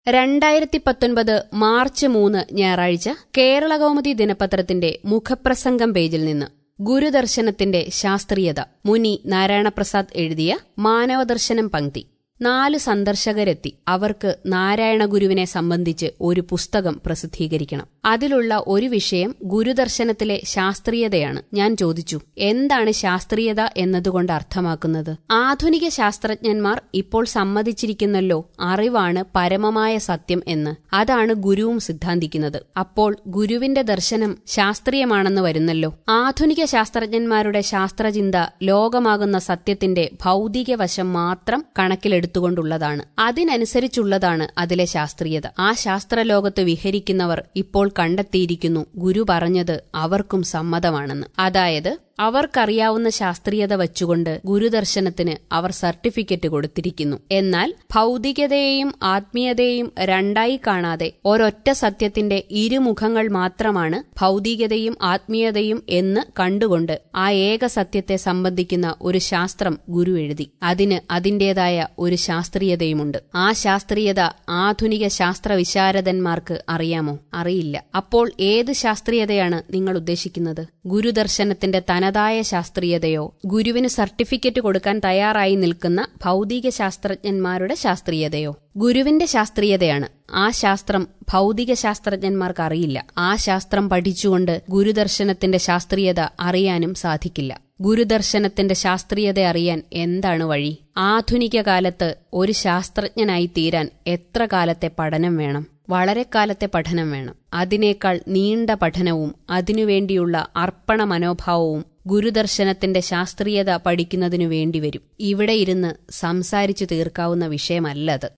രണ്ടായിരത്തി പത്തൊൻപത് മാർച്ച് മൂന്ന് ഞായറാഴ്ച കേരളകൗമുദി ദിനപത്രത്തിന്റെ മുഖപ്രസംഗം പേജിൽ നിന്ന് ഗുരുദർശനത്തിന്റെ ശാസ്ത്രീയത മുനി നാരായണപ്രസാദ് എഴുതിയ മാനവദർശനം പങ്ക്തി നാല് സന്ദർശകരെത്തി അവർക്ക് നാരായണ ഗുരുവിനെ സംബന്ധിച്ച് ഒരു പുസ്തകം പ്രസിദ്ധീകരിക്കണം അതിലുള്ള ഒരു വിഷയം ഗുരുദർശനത്തിലെ ശാസ്ത്രീയതയാണ് ഞാൻ ചോദിച്ചു എന്താണ് ശാസ്ത്രീയത എന്നതുകൊണ്ട് അർത്ഥമാക്കുന്നത് ആധുനിക ശാസ്ത്രജ്ഞന്മാർ ഇപ്പോൾ സമ്മതിച്ചിരിക്കുന്നല്ലോ അറിവാണ് പരമമായ സത്യം എന്ന് അതാണ് ഗുരുവും സിദ്ധാന്തിക്കുന്നത് അപ്പോൾ ഗുരുവിന്റെ ദർശനം ശാസ്ത്രീയമാണെന്ന് വരുന്നല്ലോ ആധുനിക ശാസ്ത്രജ്ഞന്മാരുടെ ശാസ്ത്രചിന്ത ലോകമാകുന്ന സത്യത്തിന്റെ ഭൗതിക വശം മാത്രം കണക്കിലെടുത്തുകൊണ്ടുള്ളതാണ് അതിനനുസരിച്ചുള്ളതാണ് അതിലെ ശാസ്ത്രീയത ആ ശാസ്ത്രലോകത്ത് വിഹരിക്കുന്നവർ ഇപ്പോൾ കണ്ടെത്തിയിരിക്കുന്നു ഗുരു പറഞ്ഞത് അവർക്കും സമ്മതമാണെന്ന് അതായത് അവർക്കറിയാവുന്ന ശാസ്ത്രീയത വച്ചുകൊണ്ട് ഗുരുദർശനത്തിന് അവർ സർട്ടിഫിക്കറ്റ് കൊടുത്തിരിക്കുന്നു എന്നാൽ ഭൗതികതയെയും ആത്മീയതയെയും രണ്ടായി കാണാതെ ഒരൊറ്റ സത്യത്തിന്റെ ഇരുമുഖങ്ങൾ മാത്രമാണ് ഭൗതികതയും ആത്മീയതയും എന്ന് കണ്ടുകൊണ്ട് ആ ഏക സത്യത്തെ സംബന്ധിക്കുന്ന ഒരു ശാസ്ത്രം ഗുരു എഴുതി അതിന് അതിന്റേതായ ഒരു ശാസ്ത്രീയതയുമുണ്ട് ആ ശാസ്ത്രീയത ആധുനിക ശാസ്ത്ര വിശാരദന്മാർക്ക് അറിയാമോ അറിയില്ല അപ്പോൾ ഏത് ശാസ്ത്രീയതയാണ് നിങ്ങൾ ഉദ്ദേശിക്കുന്നത് ഗുരുദർശനത്തിന്റെ തനതായ ശാസ്ത്രീയതയോ ഗുരുവിന് സർട്ടിഫിക്കറ്റ് കൊടുക്കാൻ തയ്യാറായി നിൽക്കുന്ന ഭൗതിക ശാസ്ത്രജ്ഞന്മാരുടെ ശാസ്ത്രീയതയോ ഗുരുവിന്റെ ശാസ്ത്രീയതയാണ് ആ ശാസ്ത്രം ഭൗതിക ശാസ്ത്രജ്ഞന്മാർക്ക് അറിയില്ല ആ ശാസ്ത്രം പഠിച്ചുകൊണ്ട് ഗുരുദർശനത്തിന്റെ ശാസ്ത്രീയത അറിയാനും സാധിക്കില്ല ഗുരുദർശനത്തിന്റെ ശാസ്ത്രീയത അറിയാൻ എന്താണ് വഴി ആധുനിക കാലത്ത് ഒരു ശാസ്ത്രജ്ഞനായി തീരാൻ എത്ര കാലത്തെ പഠനം വേണം വളരെ കാലത്തെ പഠനം വേണം അതിനേക്കാൾ നീണ്ട പഠനവും അതിനുവേണ്ടിയുള്ള അർപ്പണ മനോഭാവവും ഗുരുദർശനത്തിന്റെ ശാസ്ത്രീയത പഠിക്കുന്നതിനു വേണ്ടിവരും ഇവിടെ ഇരുന്ന് സംസാരിച്ചു തീർക്കാവുന്ന വിഷയമല്ലത്